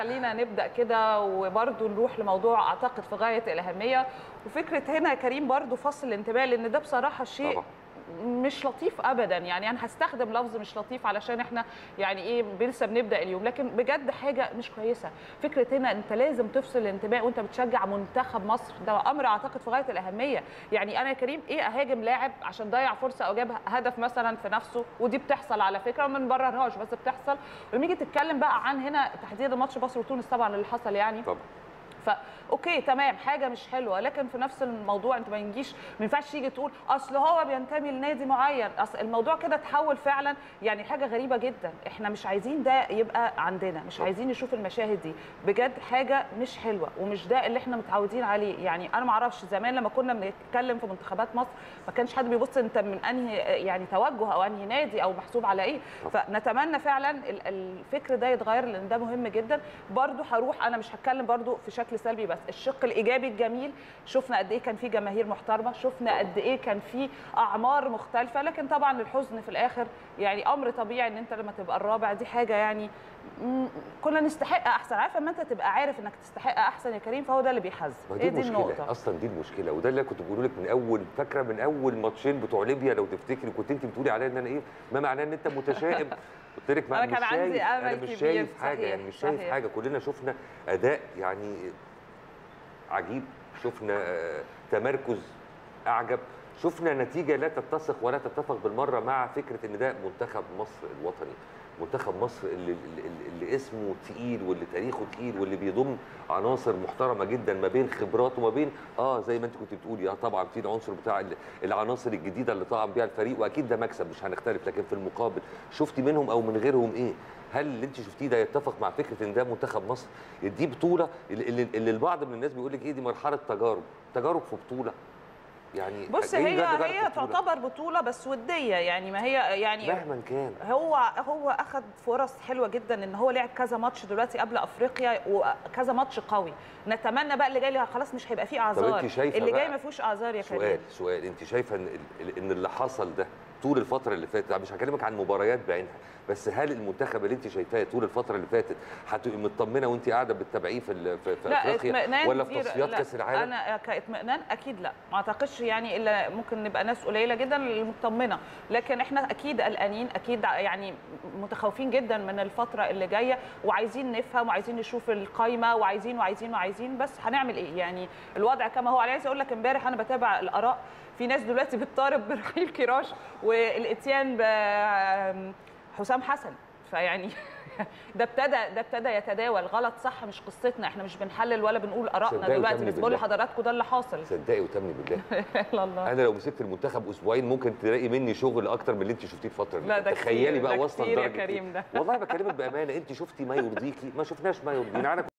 خلينا نبدا كده وبرده نروح لموضوع اعتقد في غايه الاهميه وفكره هنا يا كريم برده فصل الانتباه لان ده بصراحه شيء طبعا. مش لطيف ابدا يعني انا هستخدم لفظ مش لطيف علشان احنا يعني ايه لسه بنبدا اليوم لكن بجد حاجه مش كويسه فكره هنا انت لازم تفصل الانتباه وانت بتشجع منتخب مصر ده امر اعتقد في غايه الاهميه يعني انا يا كريم ايه اهاجم لاعب عشان ضيع فرصه او جاب هدف مثلا في نفسه ودي بتحصل على فكره وما نبررهاش بس بتحصل ولما نيجي تتكلم بقى عن هنا تحديدا ماتش مصر وتونس طبعا اللي حصل يعني طبعا فا اوكي تمام حاجه مش حلوه لكن في نفس الموضوع انت ما يجيش ما ينفعش تيجي تقول اصل هو بينتمي لنادي معين اصل الموضوع كده تحول فعلا يعني حاجه غريبه جدا احنا مش عايزين ده يبقى عندنا مش عايزين نشوف المشاهد دي بجد حاجه مش حلوه ومش ده اللي احنا متعودين عليه يعني انا ما اعرفش زمان لما كنا بنتكلم في منتخبات مصر ما كانش حد بيبص انت من انهي يعني توجه او انهي نادي او محسوب على ايه فنتمنى فعلا ال- الفكر ده يتغير لان ده مهم جدا برضو هروح انا مش هتكلم برضو في شكل سلبي بس الشق الايجابي الجميل شفنا قد ايه كان في جماهير محترمه شفنا قد ايه كان في اعمار مختلفه لكن طبعا الحزن في الاخر يعني امر طبيعي ان انت لما تبقى الرابع دي حاجه يعني مم، كنا نستحق احسن عارف اما انت تبقى عارف انك تستحق احسن يا كريم فهو ده اللي بيحزن ما هي دي دي المشكله النقطه اصلا دي المشكله وده اللي كنت بقوله لك من اول فاكره من اول ماتشين بتوع ليبيا لو تفتكري كنت انت بتقولي عليا ان انا ايه ما معناه ان انت متشائم قلت لك ما أنا كان مش عندي شايف أمل انا مش كبير، شايف حاجه صحيح، يعني مش شايف صحيح. حاجه كلنا شفنا اداء يعني عجيب شفنا آه، تمركز اعجب شفنا نتيجه لا تتسق ولا تتفق بالمره مع فكره ان ده منتخب مصر الوطني منتخب مصر اللي, اللي, اللي اسمه تقيل واللي تاريخه تقيل واللي بيضم عناصر محترمه جدا ما بين خبرات وما بين اه زي ما انت كنت بتقولي اه طبعا في العنصر بتاع ال- العناصر الجديده اللي طعم بيها الفريق واكيد ده مكسب مش هنختلف لكن في المقابل شفتي منهم او من غيرهم ايه؟ هل اللي انت شفتيه ده يتفق مع فكره ان ده منتخب مصر؟ دي بطوله اللي, اللي, اللي البعض من الناس بيقول لك ايه دي مرحله تجارب، تجارب في بطوله يعني بص إيه هي ده تجارب في هي بطولة؟ تعتبر بطوله بس وديه يعني ما هي يعني مهما كان هو هو اخذ فرص حلوه جدا ان هو لعب كذا ماتش دلوقتي قبل افريقيا وكذا ماتش قوي نتمنى بقى اللي جاي خلاص مش هيبقى فيه اعذار أنت شايفة اللي جاي بقى- ما فيهوش اعذار يا سؤال كريم سؤال انت شايفه ان ال- ان اللي حصل ده طول الفتره اللي فاتت أنا مش هكلمك عن مباريات بعينها بس هل المنتخب اللي انت شايفاه طول الفتره اللي فاتت هتبقي مطمنه وانت قاعده بتتابعيه في ال- في, في لا افريقيا اطمئنان ولا في كتير. تصفيات لا، كاس العالم انا كاطمئنان اكيد لا ما اعتقدش يعني الا ممكن نبقى ناس قليله جدا اللي مطمنه لكن احنا اكيد قلقانين اكيد يعني متخوفين جدا من الفتره اللي جايه وعايزين نفهم وعايزين نشوف القايمه وعايزين وعايزين وعايزين بس هنعمل ايه يعني الوضع كما هو عليه عايز اقول لك امبارح انا بتابع الاراء في ناس دلوقتي بتطالب برحيل كيراش والاتيان بحسام حسن فيعني ده ابتدى ده ابتدى يتداول غلط صح مش قصتنا احنا مش بنحلل ولا بنقول ارائنا صدقي دلوقتي وتأمني بس بقول بالله. لحضراتكم ده اللي حاصل صدقي وتمني بالله لا الله انا لو مسكت المنتخب اسبوعين ممكن تلاقي مني شغل اكتر من اللي انت شفتيه الفتره اللي لا، فاتت. ده تخيلي كتير، بقى ده واصله كتير يا لدرجه إيه؟ كريم ده. والله بكلمك بامانه انت شفتي ما يرضيكي ما شفناش ما يرضينا انا